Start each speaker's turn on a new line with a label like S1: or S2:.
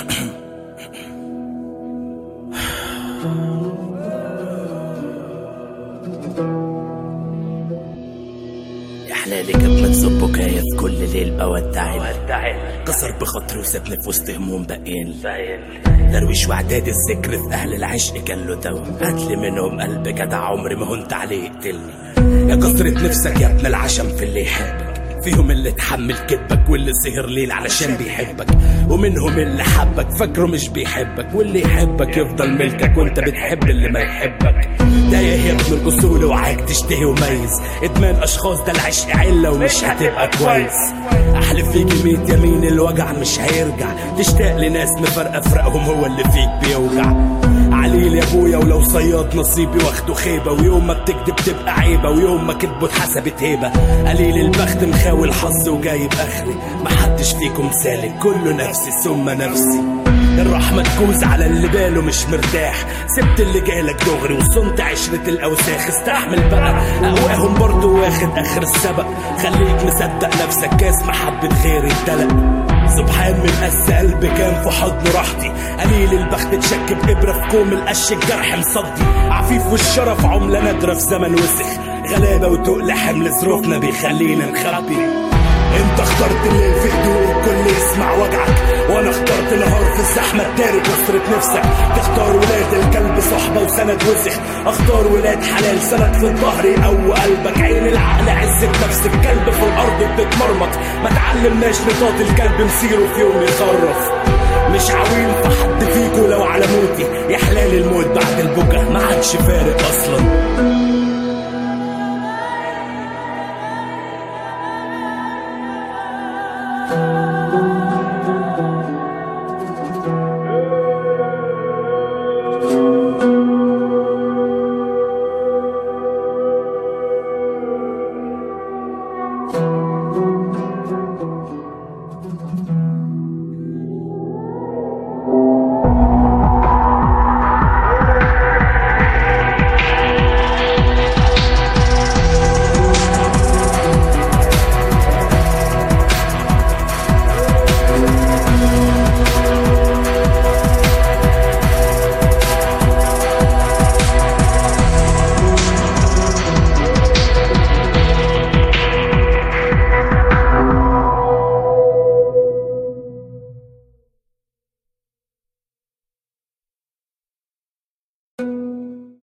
S1: يا حلالي كانت مكسوب بكايا في كل ليل بودعي كسر بخاطري وسابني في وسط هموم باقيين درويش وعداد الذكر في اهل العشق كان له دوا هاتلي منهم قلب جدع عمري ما هنت عليه يقتلني يا كسرة نفسك يا ابن العشم في اللي يحبك فيهم اللي اتحمل كذبك واللي سهر ليل علشان بيحبك ومنهم اللي حبك فاكره مش بيحبك واللي يحبك يفضل ملكك وانت بتحب اللي ما يحبك تايه يا ابن الاصول وعاك تشتهي وميز ادمان اشخاص ده العشق عله ومش هتبقى كويس احلف فيك ميت يمين الوجع مش هيرجع تشتاق لناس مفرقه فرقهم هو اللي فيك بيوجع عليل يا ابويا ولو صياد نصيبي واخده خيبه ويوم ما بتكذب تبقى عيبه ويوم ما كذبه اتحسبت هيبه قليل البخت مخاوي الحظ وجايب اخري محدش فيكم سالك كله نفسي ثم نفسي الرحمة تجوز على اللي باله مش مرتاح سبت اللي جالك دغري وصنت عشرة الأوساخ استحمل بقى أقواهم برضو واخد آخر السبق خليك مصدق نفسك كاس محبة غير الدلق سبحان من قس قلبي كان في حضن راحتي قليل البخت تشك بإبرة في كوم القش الجرح مصدي عفيف والشرف عملة نادرة في زمن وسخ غلابة وتقل حمل ظروفنا بيخلينا نخبي انت اخترت الليل في هدوء الكل يسمع وجعك وانا اخترت نهار في الزحمة تداري كسرة نفسك تختار ولاد الكلب صحبة وسند وسخ اختار ولاد حلال سند في الظهر يقوي قلبك عين العقل عزة نفس الكلب في الارض بتتمرمط ما تعلمناش نطاط الكلب مسيره في يوم يخرف مش عويل في حد فيكو لو على موتي يا حلال الموت بعد البكا ما عادش فارق اصلا